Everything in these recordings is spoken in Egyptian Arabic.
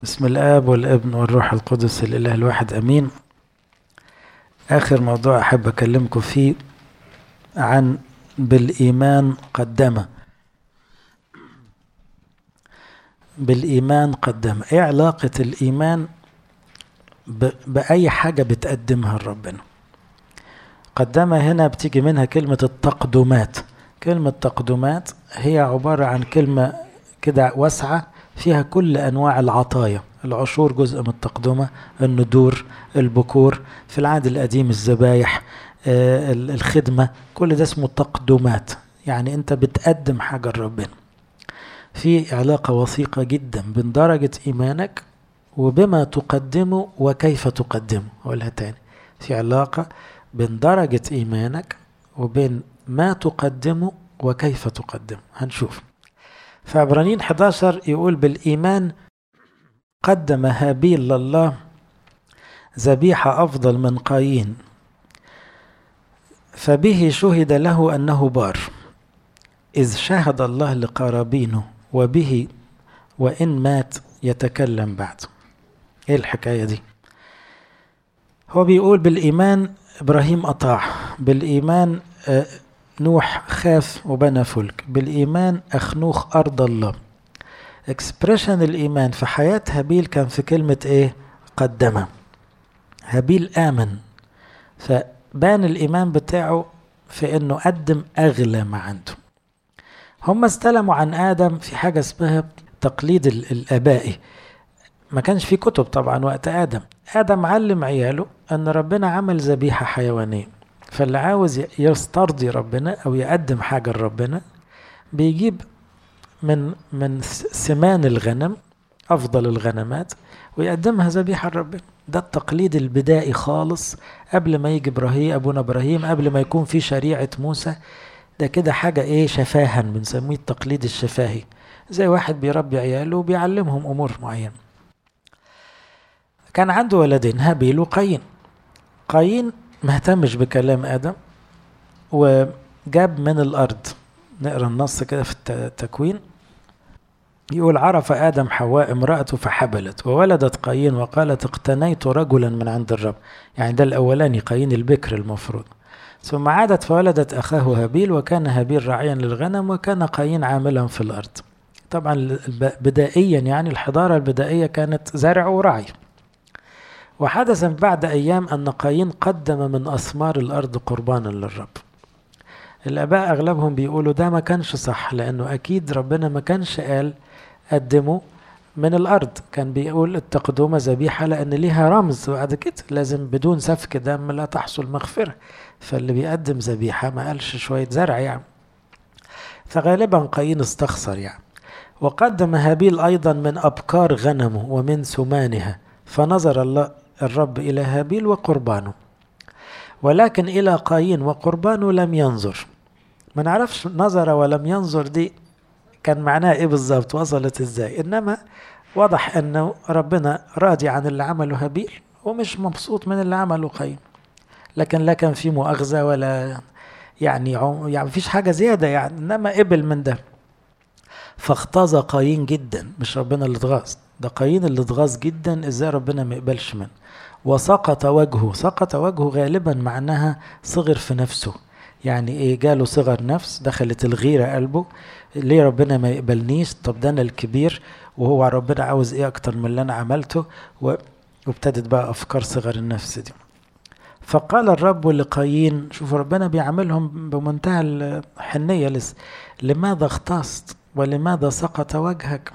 بسم الآب والابن والروح القدس الإله الواحد أمين آخر موضوع أحب أكلمكم فيه عن بالإيمان قدم بالإيمان قدم إيه علاقة الإيمان ب... بأي حاجة بتقدمها لربنا قدم هنا بتيجي منها كلمة التقدمات كلمة تقدمات هي عبارة عن كلمة كده واسعة فيها كل أنواع العطايا العشور جزء من التقدمة الندور البكور في العهد القديم الذبايح آه الخدمة كل ده اسمه تقدمات يعني أنت بتقدم حاجة لربنا في علاقة وثيقة جدا بين درجة إيمانك وبما تقدمه وكيف تقدمه أقولها تاني في علاقة بين درجة إيمانك وبين ما تقدمه وكيف تقدمه هنشوف في عبرانيين 11 يقول بالإيمان قدم هابيل لله ذبيحة أفضل من قايين فبه شهد له أنه بار إذ شهد الله لقرابينه وبه وإن مات يتكلم بعد إيه الحكاية دي هو بيقول بالإيمان إبراهيم أطاع بالإيمان نوح خاف وبنى فلك بالإيمان أخنوخ أرض الله اكسبريشن الإيمان في حياة هابيل كان في كلمة إيه قدم هابيل آمن فبان الإيمان بتاعه في إنه قدم أغلى ما عنده هم استلموا عن آدم في حاجة اسمها تقليد الآبائي ما كانش في كتب طبعا وقت آدم آدم علم عياله أن ربنا عمل ذبيحة حيوانية فاللي عاوز يسترضي ربنا أو يقدم حاجة لربنا بيجيب من من سمان الغنم أفضل الغنمات ويقدمها ذبيحة لربنا ده التقليد البدائي خالص قبل ما يجي إبراهيم أبونا إبراهيم قبل ما يكون في شريعة موسى ده كده حاجة إيه شفاها بنسميه التقليد الشفاهي زي واحد بيربي عياله وبيعلمهم أمور معينة كان عنده ولدين هابيل وقايين قايين ما اهتمش بكلام آدم وجاب من الأرض نقرا النص كده في التكوين يقول عرف آدم حواء امرأته فحبلت وولدت قايين وقالت اقتنيت رجلا من عند الرب يعني ده الأولاني قايين البكر المفروض ثم عادت فولدت أخاه هابيل وكان هابيل راعيا للغنم وكان قايين عاملا في الأرض طبعا بدائيا يعني الحضارة البدائية كانت زرع ورعي وحدث بعد أيام أن قايين قدم من أثمار الأرض قربانا للرب الآباء أغلبهم بيقولوا ده ما كانش صح لأنه أكيد ربنا ما كانش قال قدموا من الأرض كان بيقول التقدمة ذبيحة لأن ليها رمز بعد كده لازم بدون سفك دم لا تحصل مغفرة فاللي بيقدم ذبيحة ما قالش شوية زرع يعني فغالبا قايين استخسر يعني وقدم هابيل أيضا من أبكار غنمه ومن سمانها فنظر الله الرب إلى هابيل وقربانه ولكن إلى قايين وقربانه لم ينظر ما نعرفش نظر ولم ينظر دي كان معناها ايه بالظبط وصلت ازاي انما واضح انه ربنا راضي عن اللي عمله هابيل ومش مبسوط من اللي عمله قايين لكن لا كان في مؤاخذه ولا يعني يعني مفيش حاجه زياده يعني انما قبل من ده فاختاز قايين جدا مش ربنا اللي اتغاظ ده قايين اللي اتغاظ جدا ازاي ربنا ما يقبلش منه وسقط وجهه سقط وجهه غالبا معناها صغر في نفسه يعني ايه جاله صغر نفس دخلت الغيرة قلبه ليه ربنا ما يقبلنيش طب ده انا الكبير وهو ربنا عاوز ايه اكتر من اللي انا عملته وابتدت بقى افكار صغر النفس دي فقال الرب لقايين شوف ربنا بيعاملهم بمنتهى الحنية لس لماذا اختصت ولماذا سقط وجهك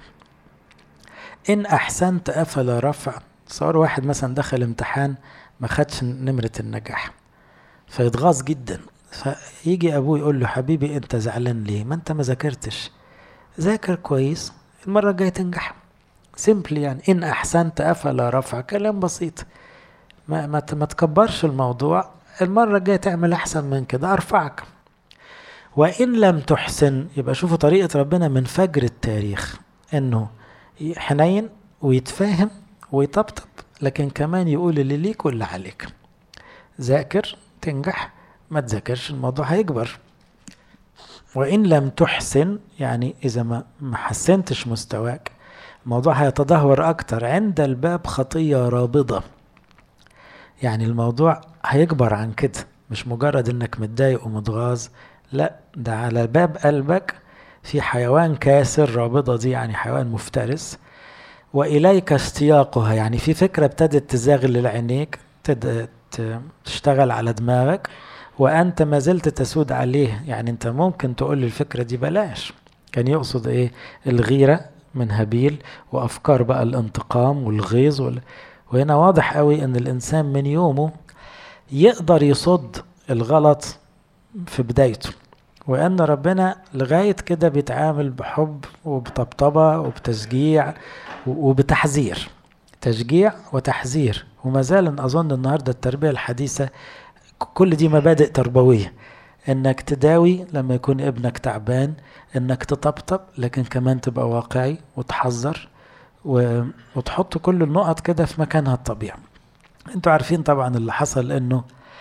إن أحسنت أفلا رفع صار واحد مثلا دخل امتحان ما خدش نمرة النجاح فيتغاظ جدا فيجي أبوه يقول له حبيبي أنت زعلان ليه ما أنت ما ذاكرتش ذاكر كويس المرة الجاية تنجح سيمبلي يعني إن أحسنت أفلا رفع كلام بسيط ما, ما, ما تكبرش الموضوع المرة الجاية تعمل أحسن من كده أرفعك وإن لم تحسن يبقى شوفوا طريقة ربنا من فجر التاريخ إنه حنين ويتفاهم ويطبطب لكن كمان يقول اللي ليك واللي عليك ذاكر تنجح ما تذاكرش الموضوع هيكبر وإن لم تحسن يعني إذا ما ما حسنتش مستواك الموضوع هيتدهور أكتر عند الباب خطية رابضة يعني الموضوع هيكبر عن كده مش مجرد انك متضايق ومتغاظ لا ده على باب قلبك في حيوان كاسر رابضة دي يعني حيوان مفترس وإليك اشتياقها يعني في فكرة ابتدت تزاغل عينيك تشتغل على دماغك وأنت ما زلت تسود عليه يعني أنت ممكن تقول الفكرة دي بلاش كان يقصد إيه الغيرة من هابيل وأفكار بقى الانتقام والغيظ وال... وهنا واضح قوي أن الإنسان من يومه يقدر يصد الغلط في بدايته وأن ربنا لغاية كده بيتعامل بحب وبطبطبة وبتشجيع وبتحذير تشجيع وتحذير وما زال أظن النهاردة التربية الحديثة كل دي مبادئ تربوية انك تداوي لما يكون ابنك تعبان انك تطبطب لكن كمان تبقى واقعي وتحذر وتحط كل النقط كده في مكانها الطبيعي انتوا عارفين طبعا اللي حصل انه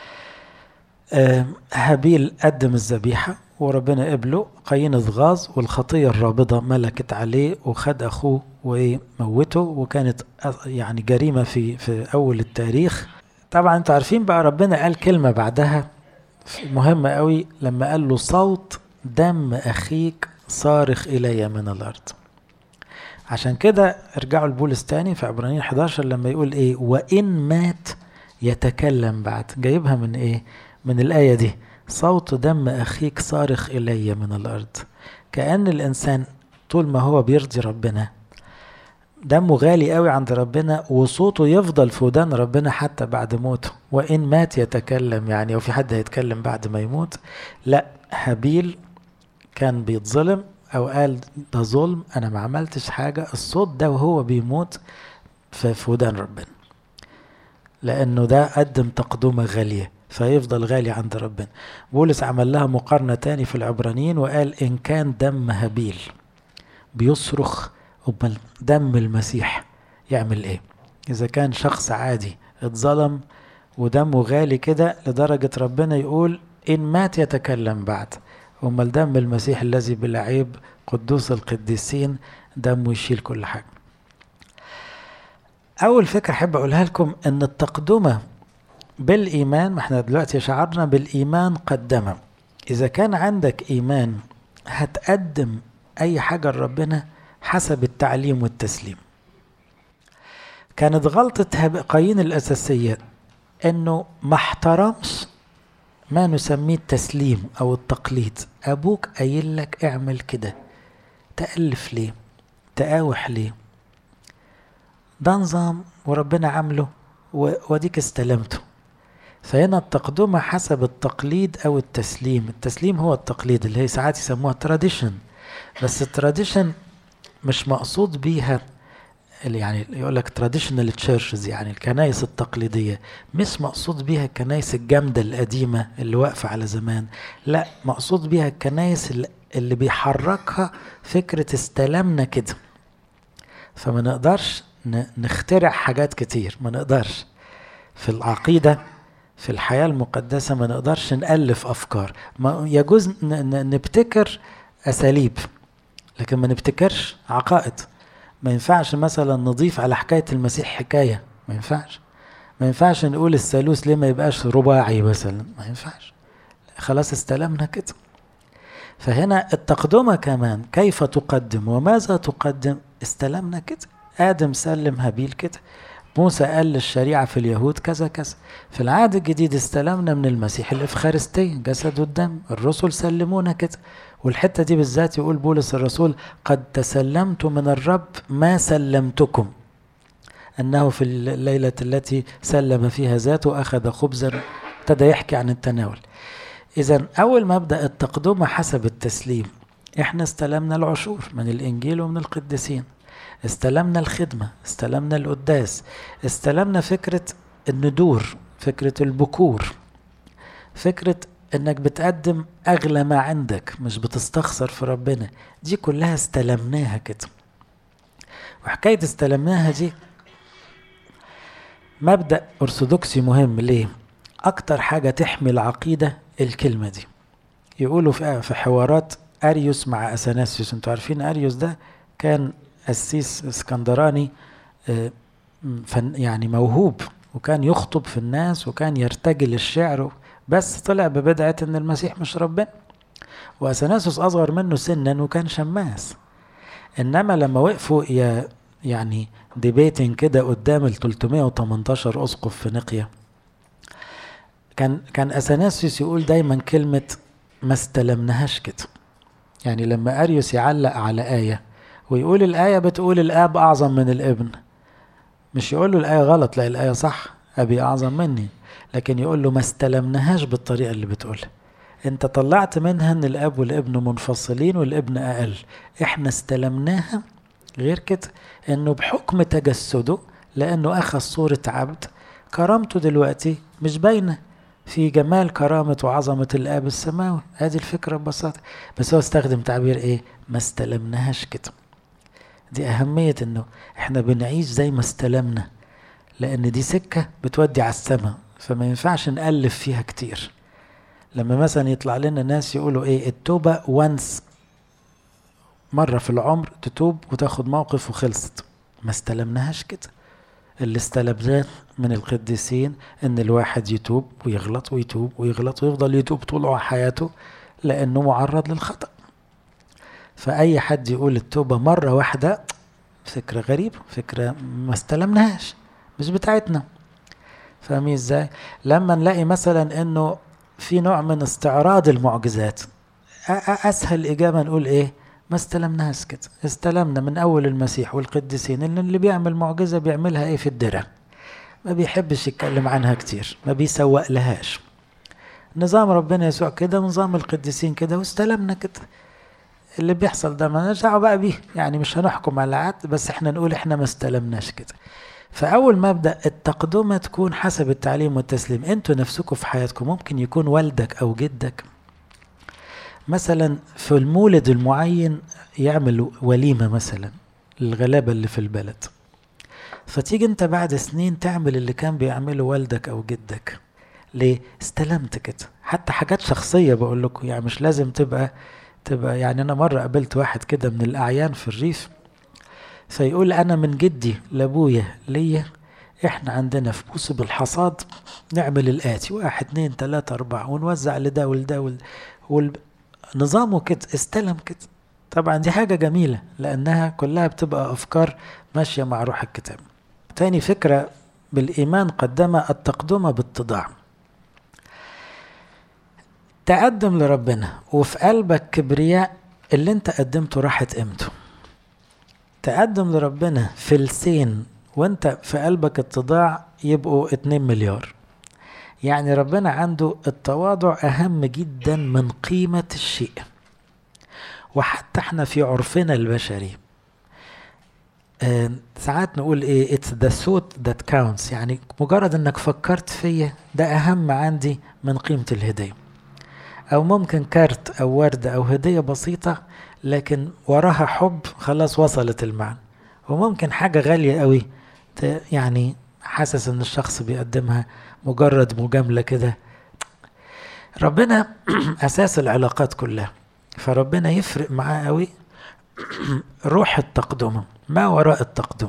هابيل قدم الذبيحة وربنا قبله قايين اتغاظ والخطية الرابضة ملكت عليه وخد أخوه وموته وكانت يعني جريمة في في أول التاريخ طبعا انتوا عارفين بقى ربنا قال كلمة بعدها مهمة قوي لما قال له صوت دم أخيك صارخ إلي من الأرض عشان كده ارجعوا لبولس تاني في عبرانيين 11 لما يقول ايه وإن مات يتكلم بعد جايبها من ايه من الآية دي صوت دم أخيك صارخ إلي من الأرض كأن الإنسان طول ما هو بيرضي ربنا دمه غالي قوي عند ربنا وصوته يفضل في ودان ربنا حتى بعد موته وإن مات يتكلم يعني وفي حد هيتكلم بعد ما يموت لا هابيل كان بيتظلم أو قال ده ظلم أنا ما عملتش حاجة الصوت ده وهو بيموت في ودان ربنا لأنه ده قدم تقدمة غالية فيفضل غالي عند ربنا بولس عمل لها مقارنة تاني في العبرانيين وقال إن كان دم هابيل بيصرخ أمال دم المسيح يعمل إيه إذا كان شخص عادي اتظلم ودمه غالي كده لدرجة ربنا يقول إن مات يتكلم بعد أمال دم المسيح الذي بلا عيب قدوس القديسين دمه يشيل كل حاجة أول فكرة أحب أقولها لكم إن التقدمة بالإيمان ما احنا دلوقتي شعرنا بالإيمان قدم إذا كان عندك إيمان هتقدم أي حاجة لربنا حسب التعليم والتسليم كانت غلطة قايين الأساسية إنه ما احترمش ما نسميه التسليم أو التقليد أبوك قايل لك اعمل كده تألف ليه تقاوح ليه ده نظام وربنا عامله وديك استلمته فهنا التقدمة حسب التقليد أو التسليم التسليم هو التقليد اللي هي ساعات يسموها تراديشن بس التراديشن مش مقصود بيها اللي يعني يقول لك تراديشنال تشيرشز يعني الكنائس التقليدية مش مقصود بيها الكنائس الجامدة القديمة اللي واقفة على زمان لا مقصود بيها الكنائس اللي بيحركها فكرة استلمنا كده فما نقدرش نخترع حاجات كتير ما نقدرش في العقيدة في الحياة المقدسة ما نقدرش نألف أفكار ما يجوز نبتكر أساليب لكن ما نبتكرش عقائد ما ينفعش مثلا نضيف على حكاية المسيح حكاية ما ينفعش ما ينفعش نقول الثالوث ليه ما يبقاش رباعي مثلا ما ينفعش خلاص استلمنا كده فهنا التقدمة كمان كيف تقدم وماذا تقدم استلمنا كده آدم سلم هابيل كده موسى قال للشريعة في اليهود كذا كذا في العهد الجديد استلمنا من المسيح الإفخارستية جسد الدم الرسل سلمونا كده والحتة دي بالذات يقول بولس الرسول قد تسلمت من الرب ما سلمتكم أنه في الليلة التي سلم فيها ذاته أخذ خبزا ابتدى يحكي عن التناول إذا أول مبدأ التقدمة حسب التسليم إحنا استلمنا العشور من الإنجيل ومن القديسين استلمنا الخدمة استلمنا القداس استلمنا فكرة الندور فكرة البكور فكرة انك بتقدم اغلى ما عندك مش بتستخسر في ربنا دي كلها استلمناها كده وحكاية استلمناها دي مبدأ أرثوذكسي مهم ليه؟ أكتر حاجة تحمي العقيدة الكلمة دي يقولوا في حوارات أريوس مع أثناسيوس انتوا عارفين أريوس ده كان قسيس اسكندراني فن يعني موهوب وكان يخطب في الناس وكان يرتجل الشعر بس طلع ببدعة ان المسيح مش ربنا واثناسوس اصغر منه سنا وكان شماس انما لما وقفوا يعني ديبيتنج كده قدام ال 318 اسقف في نقيه كان كان اثناسيوس يقول دايما كلمه ما استلمناهاش كده يعني لما اريوس يعلق على ايه ويقول الايه بتقول الاب اعظم من الابن مش يقول له الايه غلط لا الايه صح ابي اعظم مني لكن يقول له ما استلمناهاش بالطريقه اللي بتقولها انت طلعت منها ان الاب والابن منفصلين والابن اقل احنا استلمناها غير كده انه بحكم تجسده لانه اخذ صورة عبد كرامته دلوقتي مش باينة في جمال كرامة وعظمة الاب السماوي هذه الفكرة ببساطة بس هو استخدم تعبير ايه ما استلمناهاش كده دي اهمية انه احنا بنعيش زي ما استلمنا لان دي سكة بتودي على السماء فما ينفعش نألف فيها كتير لما مثلا يطلع لنا ناس يقولوا ايه التوبة وانس مرة في العمر تتوب وتاخد موقف وخلصت ما استلمناهاش كده اللي استلمناه من القديسين ان الواحد يتوب ويغلط ويتوب ويغلط ويفضل يتوب طول حياته لانه معرض للخطأ فأي حد يقول التوبة مرة واحدة فكرة غريبة فكرة ما استلمناهاش مش بتاعتنا فاهمين ازاي لما نلاقي مثلا انه في نوع من استعراض المعجزات اسهل اجابه نقول ايه ما استلمناهاش كده استلمنا من اول المسيح والقديسين ان اللي بيعمل معجزه بيعملها ايه في الدرع ما بيحبش يتكلم عنها كتير ما بيسوق لهاش نظام ربنا يسوع كده ونظام القديسين كده واستلمنا كده اللي بيحصل ده ما دعوه بقى بيه يعني مش هنحكم على عاد بس احنا نقول احنا ما استلمناش كده فأول مبدأ التقدمة تكون حسب التعليم والتسليم انتوا نفسكم في حياتكم ممكن يكون والدك أو جدك مثلا في المولد المعين يعمل وليمة مثلا للغلابة اللي في البلد فتيجي انت بعد سنين تعمل اللي كان بيعمله والدك أو جدك ليه؟ استلمت كده حتى حاجات شخصية بقول لكم يعني مش لازم تبقى تبقى يعني أنا مرة قابلت واحد كده من الأعيان في الريف فيقول أنا من جدي لأبويا ليا إحنا عندنا في موسم الحصاد نعمل الآتي واحد اتنين تلاتة أربعة ونوزع لده ولده نظامه كده استلم كده طبعا دي حاجة جميلة لأنها كلها بتبقى أفكار ماشية مع روح الكتاب تاني فكرة بالإيمان قدم التقدمة بالتضاع تقدم لربنا وفي قلبك كبرياء اللي انت قدمته راحت قيمته تقدم لربنا فلسين وانت في قلبك اتضاع يبقوا اتنين مليار يعني ربنا عنده التواضع أهم جدا من قيمة الشيء وحتى احنا في عرفنا البشري آه ساعات نقول ايه it's the thought that counts يعني مجرد انك فكرت فيا ده اهم عندي من قيمة الهدية او ممكن كارت او وردة او هدية بسيطة لكن وراها حب خلاص وصلت المعنى وممكن حاجة غالية قوي يعني حاسس ان الشخص بيقدمها مجرد مجاملة كده ربنا اساس العلاقات كلها فربنا يفرق معاه قوي روح التقدم ما وراء التقدم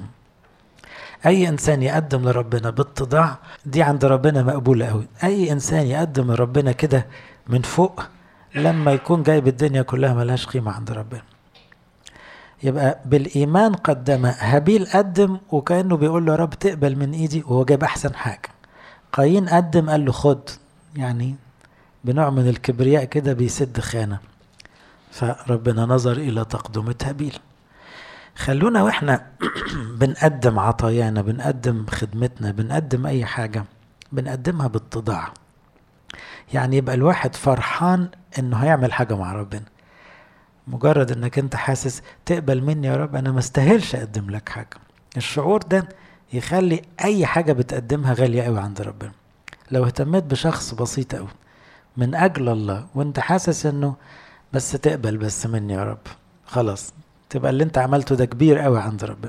اي انسان يقدم لربنا باتضاع دي عند ربنا مقبولة قوي اي انسان يقدم لربنا كده من فوق لما يكون جايب الدنيا كلها ملهاش قيمة عند ربنا يبقى بالإيمان قدم هابيل قدم وكأنه بيقول له يا رب تقبل من إيدي وهو جايب أحسن حاجة قايين قدم قال له خد يعني بنوع من الكبرياء كده بيسد خانة فربنا نظر إلى تقدمة هابيل خلونا واحنا بنقدم عطايانا بنقدم خدمتنا بنقدم أي حاجة بنقدمها باتضاع يعني يبقى الواحد فرحان انه هيعمل حاجة مع ربنا مجرد انك انت حاسس تقبل مني يا رب انا ما استاهلش اقدم لك حاجة الشعور ده يخلي اي حاجة بتقدمها غالية قوي عند ربنا لو اهتميت بشخص بسيط قوي من اجل الله وانت حاسس انه بس تقبل بس مني يا رب خلاص تبقى اللي انت عملته ده كبير قوي عند ربنا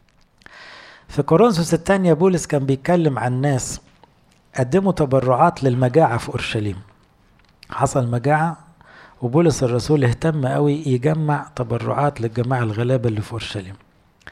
في كورنثوس الثانية بولس كان بيتكلم عن ناس قدموا تبرعات للمجاعة في أورشليم حصل مجاعة وبولس الرسول اهتم قوي يجمع تبرعات للجماعة الغلابة اللي في أورشليم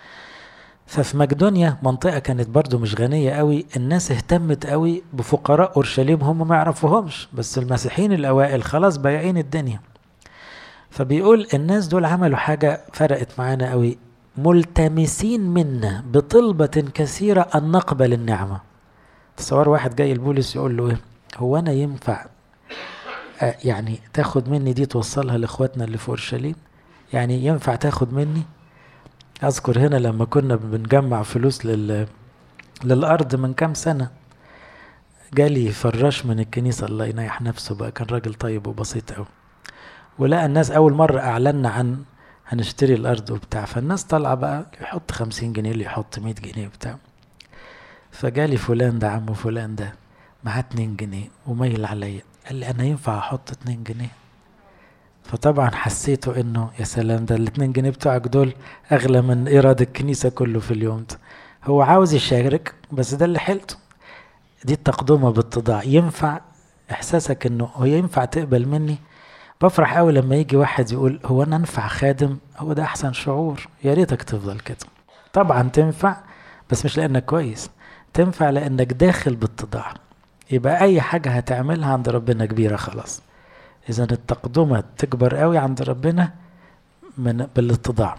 ففي مقدونيا منطقة كانت برضو مش غنية قوي الناس اهتمت قوي بفقراء أورشليم هم ما يعرفوهمش بس المسيحيين الأوائل خلاص بايعين الدنيا فبيقول الناس دول عملوا حاجة فرقت معانا قوي ملتمسين منا بطلبة كثيرة أن نقبل النعمة تصور واحد جاي البوليس يقول له ايه هو أنا ينفع آه يعني تاخد مني دي توصلها لإخواتنا اللي في أورشليم يعني ينفع تاخد مني أذكر هنا لما كنا بنجمع فلوس لل للأرض من كام سنة جالي فراش من الكنيسة الله ينيح نفسه بقى كان راجل طيب وبسيط أوي ولقى الناس أول مرة أعلنا عن هنشتري الأرض وبتاع فالناس طالعة بقى يحط خمسين جنيه اللي يحط مية جنيه وبتاع فجالي فلان ده عمو فلان ده معاه اتنين جنيه وميل عليا قال لي أنا ينفع أحط اتنين جنيه فطبعا حسيته انه يا سلام ده الاتنين جنيه بتوعك دول اغلى من ايراد الكنيسه كله في اليوم ده هو عاوز يشارك بس ده اللي حيلته دي التقدمه بالتضاع ينفع احساسك انه هو ينفع تقبل مني بفرح قوي لما يجي واحد يقول هو انا انفع خادم هو ده احسن شعور يا ريتك تفضل كده طبعا تنفع بس مش لانك كويس تنفع لانك داخل بالتضاع يبقى اي حاجه هتعملها عند ربنا كبيره خلاص إذا التقدمة تكبر قوي عند ربنا من بالاتضاع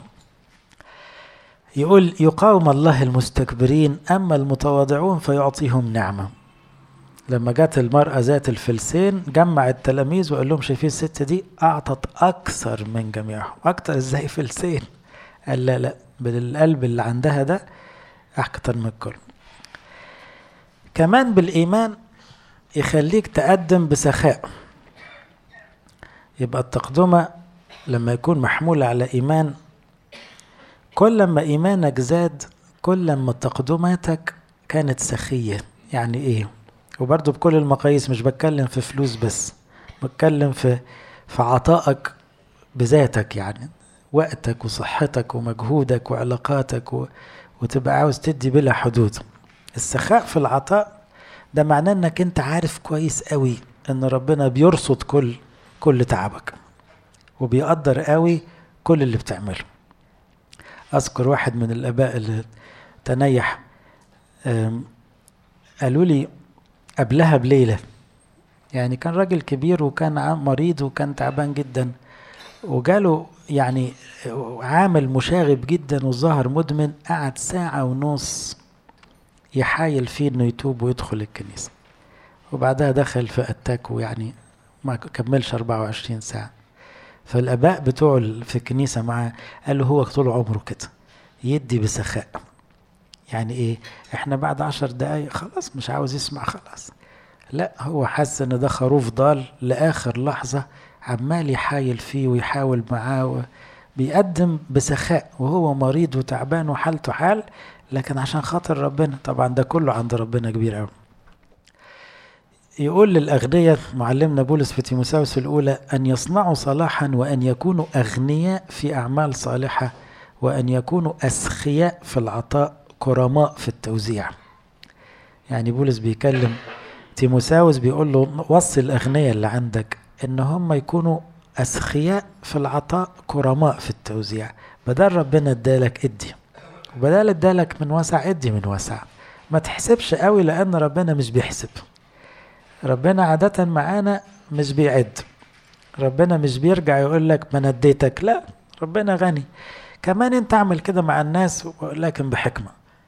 يقول يقاوم الله المستكبرين أما المتواضعون فيعطيهم نعمة لما جت المرأة ذات الفلسين جمع التلاميذ وقال لهم شايفين الست دي أعطت أكثر من جميعهم أكثر إزاي فلسين قال لا لا بالقلب اللي عندها ده أكثر من الكل كمان بالإيمان يخليك تقدم بسخاء يبقى التقدمة لما يكون محمول على إيمان كل ما إيمانك زاد كل ما تقدماتك كانت سخية يعني إيه وبرضه بكل المقاييس مش بتكلم في فلوس بس بتكلم في في عطائك بذاتك يعني وقتك وصحتك ومجهودك وعلاقاتك و... وتبقى عاوز تدي بلا حدود السخاء في العطاء ده معناه انك انت عارف كويس قوي ان ربنا بيرصد كل كل تعبك وبيقدر قوي كل اللي بتعمله اذكر واحد من الاباء اللي تنيح قالوا لي قبلها بليله يعني كان راجل كبير وكان مريض وكان تعبان جدا وجاله يعني عامل مشاغب جدا وظهر مدمن قعد ساعة ونص يحايل فيه انه يتوب ويدخل الكنيسة وبعدها دخل في اتاك ويعني ما كملش 24 ساعة فالآباء بتوع في الكنيسة معاه قالوا هو طول عمره كده يدي بسخاء يعني ايه احنا بعد عشر دقايق خلاص مش عاوز يسمع خلاص لا هو حس ان ده خروف ضال لاخر لحظة عمال يحايل فيه ويحاول معاه بيقدم بسخاء وهو مريض وتعبان وحالته حال لكن عشان خاطر ربنا طبعا ده كله عند ربنا كبير قوي يقول للأغنياء معلمنا بولس في تيموساوس الأولى أن يصنعوا صلاحا وأن يكونوا أغنياء في أعمال صالحة وأن يكونوا أسخياء في العطاء كرماء في التوزيع يعني بولس بيكلم تيموساوس بيقول له وصي الأغنياء اللي عندك إن هم يكونوا أسخياء في العطاء كرماء في التوزيع بدل ربنا ادالك ادي وبدل ادالك من وسع ادي من وسع ما تحسبش قوي لأن ربنا مش بيحسب ربنا عادة معانا مش بيعد ربنا مش بيرجع يقول لك ما نديتك لا ربنا غني كمان انت اعمل كده مع الناس لكن بحكمة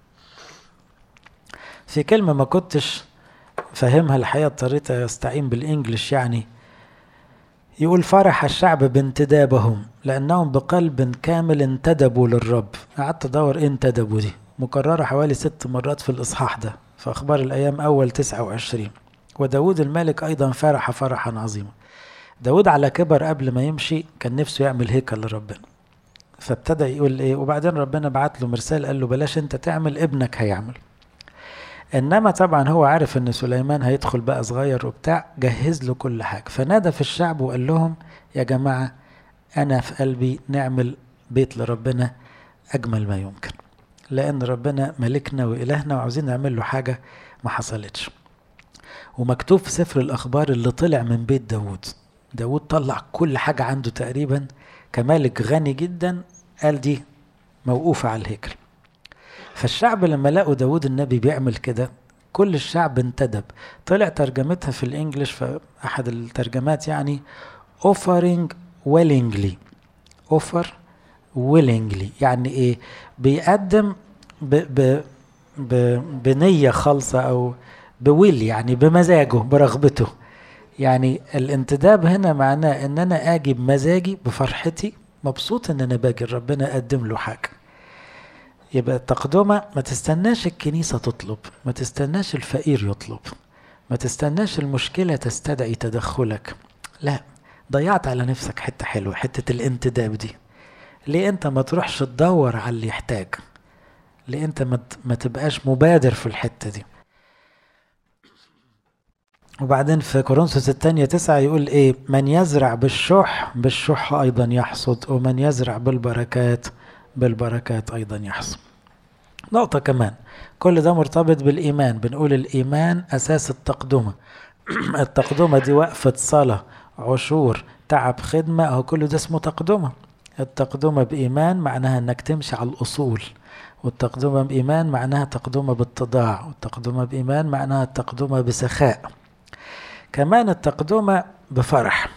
في كلمة ما كنتش فاهمها الحقيقة اضطريت استعين بالانجلش يعني يقول فرح الشعب بانتدابهم لأنهم بقلب كامل انتدبوا للرب قعدت أدور إيه انتدبوا دي مكررة حوالي ست مرات في الإصحاح ده في أخبار الأيام أول تسعة وعشرين وداود الملك أيضا فرح فرحا عظيما داود على كبر قبل ما يمشي كان نفسه يعمل هيكل لربنا فابتدى يقول ايه وبعدين ربنا بعت له مرسال قال له بلاش انت تعمل ابنك هيعمل انما طبعا هو عارف ان سليمان هيدخل بقى صغير وبتاع جهز له كل حاجه فنادى في الشعب وقال لهم يا جماعه انا في قلبي نعمل بيت لربنا اجمل ما يمكن لان ربنا ملكنا والهنا وعاوزين نعمل له حاجه ما حصلتش ومكتوب في سفر الاخبار اللي طلع من بيت داود داود طلع كل حاجه عنده تقريبا كمالك غني جدا قال دي موقوفه على الهيكل فالشعب لما لقوا داود النبي بيعمل كده كل الشعب انتدب طلع ترجمتها في الانجليش في احد الترجمات يعني offering willingly offer willingly يعني ايه بيقدم ب ب ب بنية خالصة او بويل يعني بمزاجه برغبته يعني الانتداب هنا معناه ان انا اجي بمزاجي بفرحتي مبسوط ان انا باجي ربنا اقدم له حاجه يبقى التقدمة ما تستناش الكنيسة تطلب ما تستناش الفقير يطلب ما تستناش المشكلة تستدعي تدخلك لا ضيعت على نفسك حتة حلوة حتة الانتداب دي ليه انت ما تروحش تدور على اللي يحتاج ليه انت ما تبقاش مبادر في الحتة دي وبعدين في كورنثوس الثانية تسعة يقول ايه من يزرع بالشح بالشح ايضا يحصد ومن يزرع بالبركات بالبركات ايضا يحصد نقطة كمان كل ده مرتبط بالإيمان بنقول الإيمان أساس التقدمة التقدمة دي وقفة صلاة عشور تعب خدمة أو كل ده اسمه تقدمة التقدمة بإيمان معناها أنك تمشي على الأصول والتقدمة بإيمان معناها تقدمة بالتضاع والتقدمة بإيمان معناها التقدمة بسخاء كمان التقدمة بفرح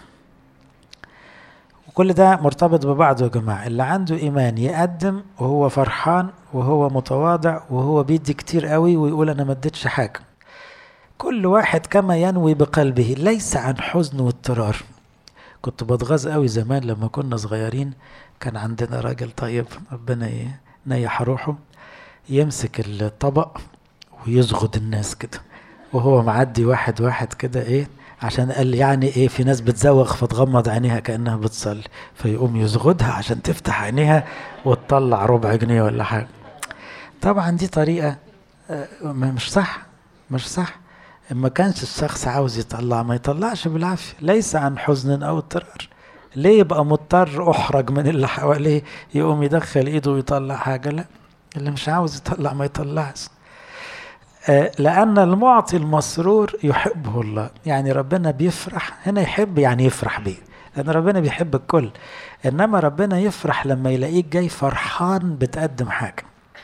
وكل ده مرتبط ببعضه يا جماعة اللي عنده إيمان يقدم وهو فرحان وهو متواضع وهو بيدي كتير قوي ويقول أنا ما اديتش حاجة كل واحد كما ينوي بقلبه ليس عن حزن واضطرار كنت بتغاظ قوي زمان لما كنا صغيرين كان عندنا راجل طيب ربنا ينيح روحه يمسك الطبق ويزغد الناس كده وهو معدي واحد واحد كده ايه عشان قال يعني ايه في ناس بتزوغ فتغمض عينيها كانها بتصلي فيقوم يزغدها عشان تفتح عينيها وتطلع ربع جنيه ولا حاجه طبعا دي طريقه مش صح مش صح ما كانش الشخص عاوز يطلع ما يطلعش بالعافيه ليس عن حزن او اضطرار ليه يبقى مضطر احرج من اللي حواليه يقوم يدخل ايده ويطلع حاجه لا اللي مش عاوز يطلع ما يطلعش لأن المعطي المسرور يحبه الله يعني ربنا بيفرح هنا يحب يعني يفرح بيه لأن ربنا بيحب الكل إنما ربنا يفرح لما يلاقيك جاي فرحان بتقدم حاجة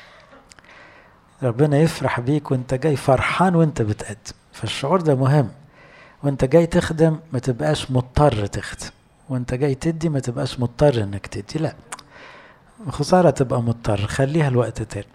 ربنا يفرح بيك وانت جاي فرحان وانت بتقدم فالشعور ده مهم وانت جاي تخدم ما تبقاش مضطر تخدم وانت جاي تدي ما تبقاش مضطر انك تدي لا خسارة تبقى مضطر خليها الوقت تاني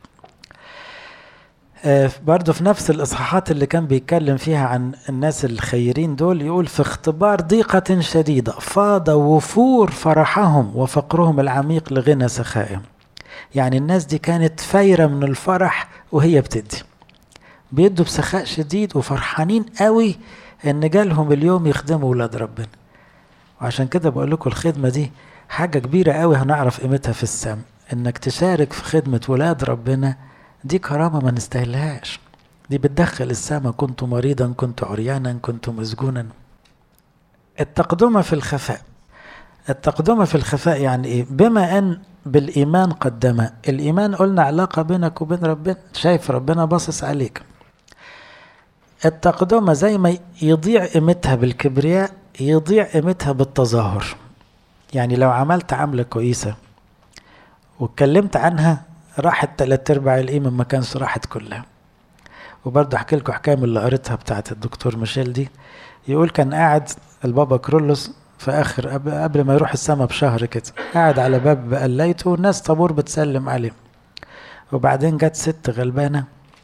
آه برضه في نفس الإصحاحات اللي كان بيتكلم فيها عن الناس الخيرين دول يقول في اختبار ضيقة شديدة فاض وفور فرحهم وفقرهم العميق لغنى سخائهم يعني الناس دي كانت فايرة من الفرح وهي بتدي بيدوا بسخاء شديد وفرحانين قوي ان جالهم اليوم يخدموا ولاد ربنا وعشان كده بقول لكم الخدمة دي حاجة كبيرة قوي هنعرف قيمتها في السماء انك تشارك في خدمة ولاد ربنا دي كرامة ما نستاهلهاش دي بتدخل السماء كنت مريضا كنت عريانا كنت مسجونا التقدمة في الخفاء التقدمة في الخفاء يعني ايه بما ان بالايمان قدم الايمان قلنا علاقة بينك وبين ربنا شايف ربنا باصص عليك التقدمة زي ما يضيع قيمتها بالكبرياء يضيع قيمتها بالتظاهر يعني لو عملت عملة كويسة واتكلمت عنها راحت تلات ارباع القيمة ما كانش راحت كلها وبرضه احكي لكم حكايه من اللي قريتها بتاعت الدكتور ميشيل دي يقول كان قاعد البابا كرولوس في اخر قبل ما يروح السما بشهر كده قاعد على باب قليته والناس طابور بتسلم عليه وبعدين جت ست غلبانه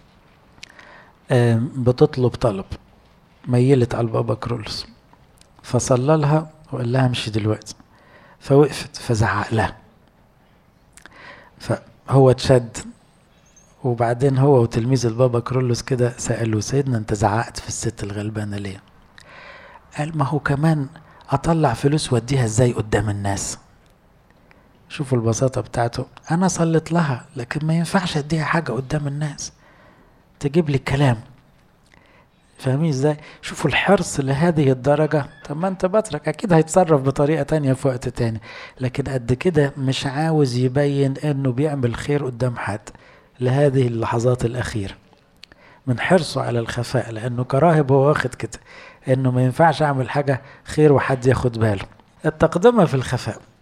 بتطلب طلب ميلت على البابا كرولوس فصلى لها وقال لها امشي دلوقتي فوقفت فزعق لها فهو اتشد وبعدين هو وتلميذ البابا كرولوس كده سألوه سيدنا انت زعقت في الست الغلبانة ليه قال ما هو كمان اطلع فلوس واديها ازاي قدام الناس شوفوا البساطة بتاعته انا صليت لها لكن ما ينفعش اديها حاجة قدام الناس تجيب لي الكلام فاهمين ازاي شوفوا الحرص لهذه الدرجة طب ما انت بترك اكيد هيتصرف بطريقة تانية في وقت تاني لكن قد كده مش عاوز يبين انه بيعمل خير قدام حد لهذه اللحظات الأخيرة من حرصه على الخفاء لأنه كراهب هو واخد كده إنه ما ينفعش أعمل حاجة خير وحد ياخد باله التقدمة في الخفاء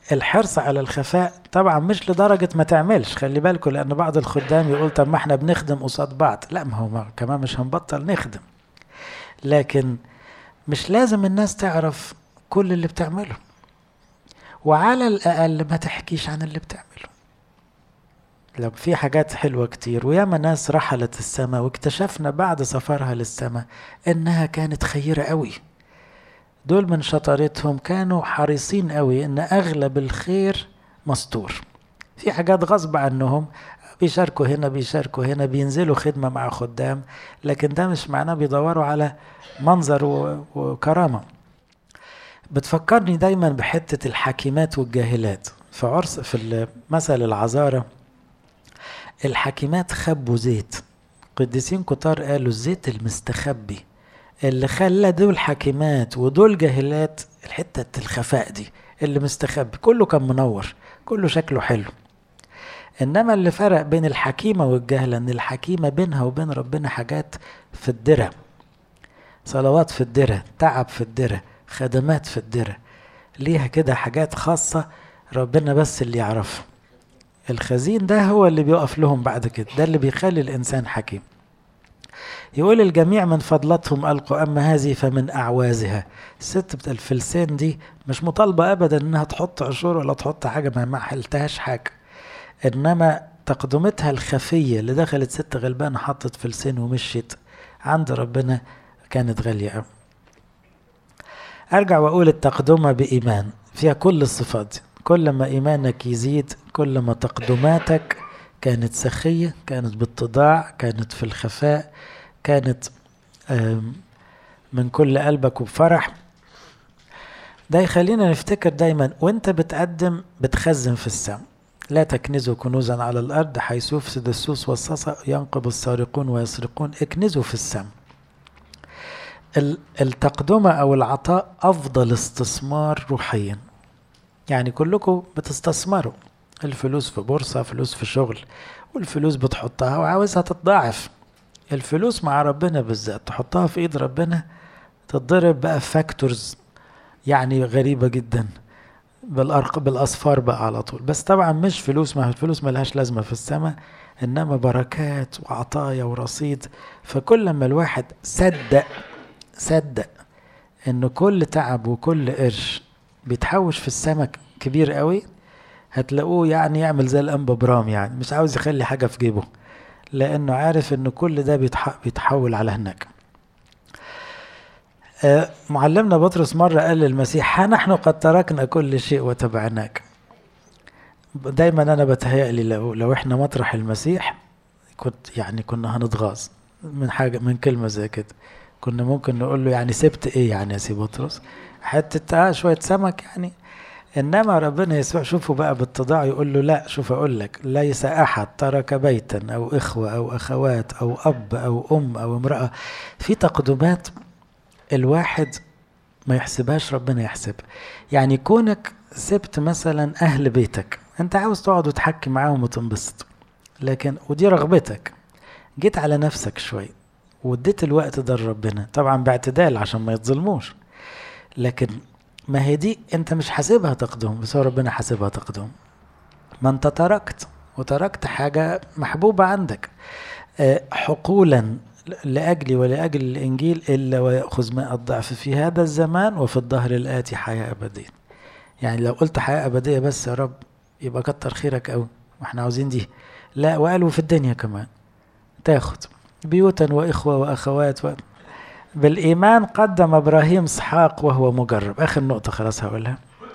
الحرص على الخفاء طبعا مش لدرجة ما تعملش خلي بالكم لأن بعض الخدام يقول طب ما احنا بنخدم قصاد بعض لا ما هو ما كمان مش هنبطل نخدم لكن مش لازم الناس تعرف كل اللي بتعمله وعلى الأقل ما تحكيش عن اللي بتعمله لو في حاجات حلوة كتير وياما ناس رحلت السماء واكتشفنا بعد سفرها للسماء انها كانت خيرة قوي دول من شطارتهم كانوا حريصين قوي ان اغلب الخير مستور في حاجات غصب عنهم بيشاركوا هنا بيشاركوا هنا بينزلوا خدمة مع خدام لكن ده مش معناه بيدوروا على منظر وكرامة بتفكرني دايما بحتة الحكيمات والجاهلات في عرس في مثل العذارة الحكيمات خبوا زيت قديسين كتار قالوا الزيت المستخبي اللي خلى دول حكيمات ودول جاهلات الحتة الخفاء دي اللي مستخبي كله كان منور كله شكله حلو انما اللي فرق بين الحكيمة والجهلة ان الحكيمة بينها وبين ربنا حاجات في الدرة صلوات في الدرة تعب في الدرة خدمات في الدرة ليها كده حاجات خاصة ربنا بس اللي يعرفها الخزين ده هو اللي بيقف لهم بعد كده ده اللي بيخلي الإنسان حكيم يقول الجميع من فضلتهم ألقوا أما هذه فمن أعوازها الست بتاع الفلسان دي مش مطالبة أبدا إنها تحط عشور ولا تحط حاجة ما حلتهاش حاجة إنما تقدمتها الخفية اللي دخلت ست غلبانة حطت فلسان ومشيت عند ربنا كانت غالية أوي أرجع وأقول التقدمة بإيمان فيها كل الصفات دي كل ما إيمانك يزيد كل ما تقدماتك كانت سخية كانت باتضاع كانت في الخفاء كانت من كل قلبك وبفرح ده يخلينا نفتكر دايما وانت بتقدم بتخزن في السماء لا تكنزوا كنوزا على الأرض حيث يفسد السوس والصصا ينقب السارقون ويسرقون اكنزوا في السماء التقدمة أو العطاء أفضل استثمار روحيا يعني كلكم بتستثمروا الفلوس في بورصة فلوس في شغل والفلوس بتحطها وعاوزها تتضاعف الفلوس مع ربنا بالذات تحطها في ايد ربنا تتضرب بقى فاكتورز يعني غريبة جدا بالأرق بالأصفار بقى على طول بس طبعا مش فلوس ما الفلوس ملهاش لازمة في السماء إنما بركات وعطايا ورصيد فكل ما الواحد صدق صدق إن كل تعب وكل قرش بيتحوش في السماء كبير قوي هتلاقوه يعني يعمل زي الأنبا برام يعني مش عاوز يخلي حاجة في جيبه لأنه عارف إن كل ده بيتحول على هناك آه معلمنا بطرس مرة قال للمسيح ها نحن قد تركنا كل شيء وتبعناك دايما أنا بتهيألي لو, لو إحنا مطرح المسيح كنت يعني كنا هنتغاظ من حاجة من كلمة زي كده كنا ممكن نقول له يعني سبت ايه يعني يا سي بطرس حتة اه شوية سمك يعني انما ربنا يسوع شوفوا بقى بالتضاع يقول له لا شوف اقول لك ليس احد ترك بيتا او اخوه او اخوات او اب او ام او امراه في تقدمات الواحد ما يحسبهاش ربنا يحسبها يعني كونك سبت مثلا اهل بيتك انت عاوز تقعد وتحكي معاهم وتنبسط لكن ودي رغبتك جيت على نفسك شوي واديت الوقت ده لربنا طبعا باعتدال عشان ما يتظلموش لكن ما هي دي انت مش حاسبها تقدم بس هو ربنا حاسبها تقدم ما انت تركت وتركت حاجة محبوبة عندك حقولا لأجلي ولأجل الإنجيل إلا ويأخذ ماء الضعف في هذا الزمان وفي الظهر الآتي حياة أبدية يعني لو قلت حياة أبدية بس يا رب يبقى كتر خيرك أوي واحنا عاوزين دي لا وقالوا في الدنيا كمان تاخد بيوتا وإخوة وأخوات و... بالإيمان قدم إبراهيم إسحاق وهو مجرب آخر نقطة خلاص هقولها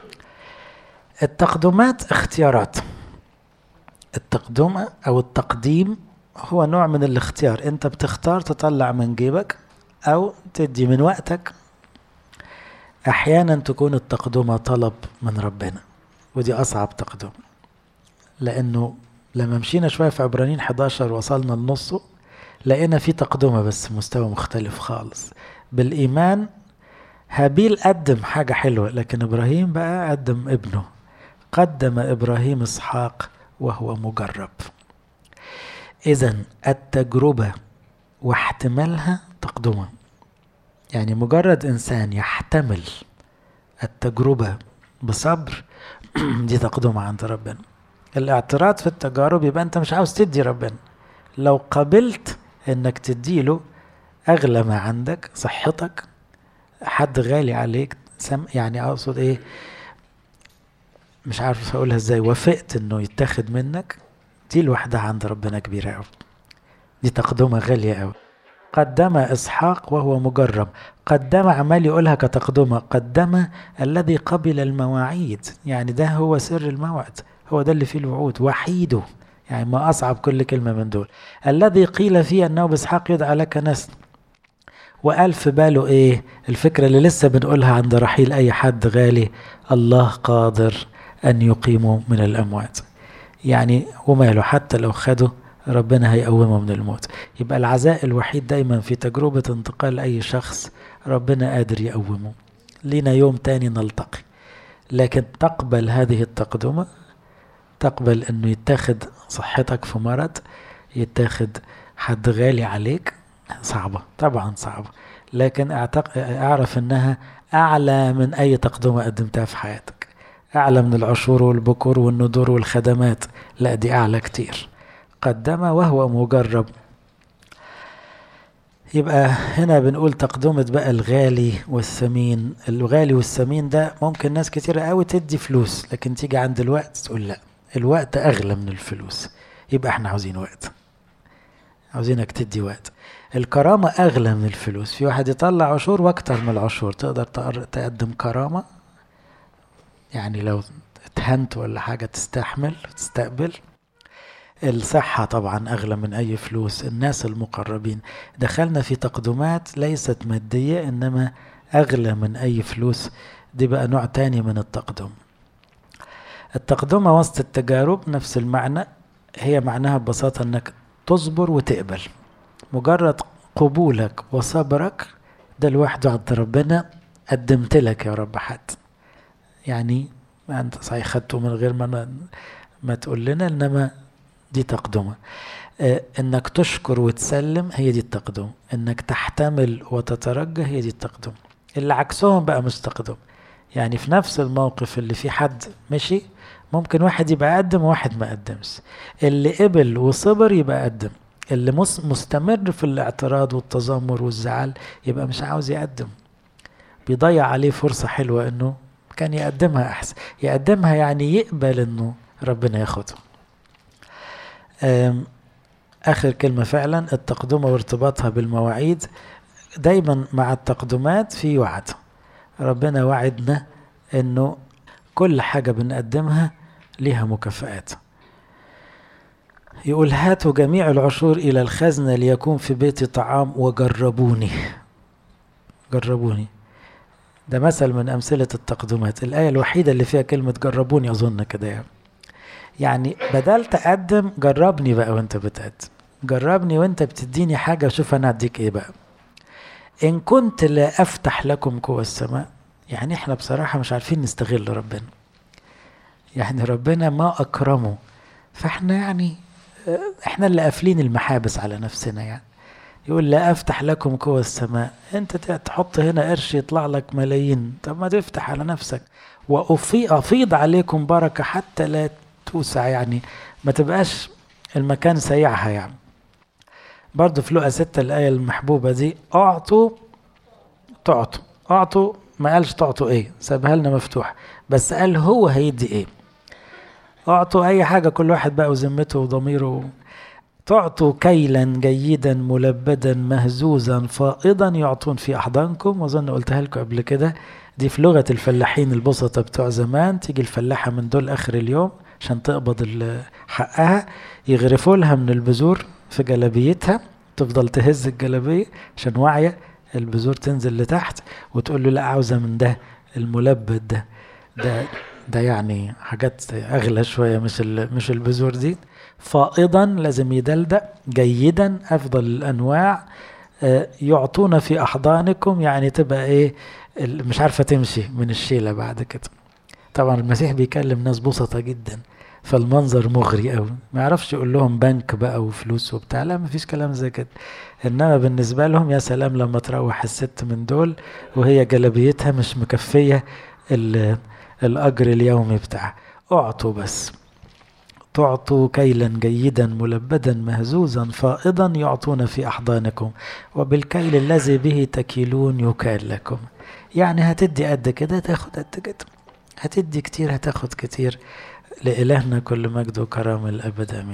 التقدمات اختيارات التقدمة أو التقديم هو نوع من الاختيار أنت بتختار تطلع من جيبك أو تدي من وقتك أحيانا تكون التقدمة طلب من ربنا ودي أصعب تقدم لأنه لما مشينا شوية في عبرانيين 11 وصلنا لنصه لقينا في تقدمة بس مستوى مختلف خالص بالإيمان هابيل قدم حاجة حلوة لكن إبراهيم بقى قدم ابنه قدم إبراهيم إسحاق وهو مجرب إذا التجربة واحتمالها تقدمة يعني مجرد إنسان يحتمل التجربة بصبر دي تقدمة عند ربنا الاعتراض في التجارب يبقى انت مش عاوز تدي ربنا لو قبلت انك تديله اغلى ما عندك صحتك حد غالي عليك سم يعني اقصد ايه مش عارف اقولها ازاي وافقت انه يتاخد منك دي لوحدها عند ربنا كبيرة قوي دي تقدمة غالية قوي قدم إسحاق وهو مجرب قدم عمال يقولها كتقدمة قدم الذي قبل المواعيد يعني ده هو سر الموعد هو ده اللي فيه الوعود وحيده يعني ما أصعب كل كلمة من دول الذي قيل فيه أنه بإسحاق يدعى لك نسل وقال في باله إيه الفكرة اللي لسه بنقولها عند رحيل أي حد غالي الله قادر أن يقيمه من الأموات يعني وماله حتى لو خده ربنا هيقومه من الموت يبقى العزاء الوحيد دايما في تجربة انتقال أي شخص ربنا قادر يقومه لينا يوم تاني نلتقي لكن تقبل هذه التقدمة تقبل انه يتاخد صحتك في مرض يتاخد حد غالي عليك صعبة طبعا صعبة لكن اعتق... اعرف انها اعلى من اي تقدمة قدمتها في حياتك اعلى من العشور والبكور والندور والخدمات لا دي اعلى كتير قدم وهو مجرب يبقى هنا بنقول تقدمة بقى الغالي والثمين الغالي والثمين ده ممكن ناس كتير قوي تدي فلوس لكن تيجي عند الوقت تقول لا الوقت أغلى من الفلوس يبقى احنا عاوزين وقت عاوزينك تدي وقت الكرامة أغلى من الفلوس في واحد يطلع عشور وأكتر من العشور تقدر تقدم كرامة يعني لو اتهنت ولا حاجة تستحمل تستقبل الصحة طبعا أغلى من أي فلوس الناس المقربين دخلنا في تقدمات ليست مادية إنما أغلى من أي فلوس دي بقى نوع تاني من التقدم التقدمة وسط التجارب نفس المعنى هي معناها ببساطة أنك تصبر وتقبل مجرد قبولك وصبرك ده لوحده عند ربنا قدمت لك يا رب حد يعني أنت صحيح خدته من غير ما ما تقول لنا إنما دي تقدمة آه انك تشكر وتسلم هي دي التقدم انك تحتمل وتترجى هي دي التقدم اللي عكسهم بقى مش تقدم يعني في نفس الموقف اللي في حد مشي ممكن واحد يبقى قدم وواحد ما قدمش اللي قبل وصبر يبقى قدم اللي مستمر في الاعتراض والتذمر والزعل يبقى مش عاوز يقدم بيضيع عليه فرصة حلوة انه كان يقدمها احسن يقدمها يعني يقبل انه ربنا ياخده آخر كلمة فعلا التقدمة وارتباطها بالمواعيد دايما مع التقدمات في وعد ربنا وعدنا انه كل حاجة بنقدمها لها مكافآت يقول هاتوا جميع العشور إلى الخزنة ليكون في بيتي طعام وجربوني جربوني ده مثل من أمثلة التقدمات الآية الوحيدة اللي فيها كلمة جربوني أظن كده يعني يعني بدل تقدم جربني بقى وانت بتقدم جربني وانت بتديني حاجة وشوف انا اديك ايه بقى ان كنت لا افتح لكم قوى السماء يعني احنا بصراحة مش عارفين نستغل ربنا يعني ربنا ما اكرمه فاحنا يعني احنا اللي قافلين المحابس على نفسنا يعني يقول لا افتح لكم قوى السماء انت تحط هنا قرش يطلع لك ملايين طب ما تفتح على نفسك وافيض عليكم بركة حتى لا توسع يعني ما تبقاش المكان سيعها يعني برضه في لقا ستة الآية المحبوبة دي أعطوا تعطوا أعطوا ما قالش تعطوا إيه سابها لنا مفتوح بس قال هو هيدي إيه أعطوا أي حاجة كل واحد بقى وذمته وضميره تعطوا كيلا جيدا ملبدا مهزوزا فائضا يعطون في أحضانكم وأظن قلتها لكم قبل كده دي في لغة الفلاحين البسطة بتوع زمان تيجي الفلاحة من دول آخر اليوم عشان تقبض حقها يغرفوا لها من البذور في جلابيتها تفضل تهز الجلابية عشان واعية البذور تنزل لتحت وتقول له لا عاوزة من ده الملبد ده ده ده يعني حاجات اغلى شويه مش مش البذور دي فائضا لازم يدلدق جيدا افضل الانواع يعطونا في احضانكم يعني تبقى ايه مش عارفه تمشي من الشيله بعد كده طبعا المسيح بيكلم ناس بسطة جدا فالمنظر مغري قوي ما يعرفش يقول لهم بنك بقى وفلوس وبتاع لا ما فيش كلام زي كده انما بالنسبه لهم يا سلام لما تروح الست من دول وهي جلبيتها مش مكفيه الاجر اليومي بتاعها اعطوا بس تعطوا كيلا جيدا ملبدا مهزوزا فائضا يعطون في أحضانكم وبالكيل الذي به تكيلون يكال لكم يعني هتدي قد كده تاخد قد كده هتدي كتير هتاخد كتير لإلهنا كل مجد وكرامة الأبد آمين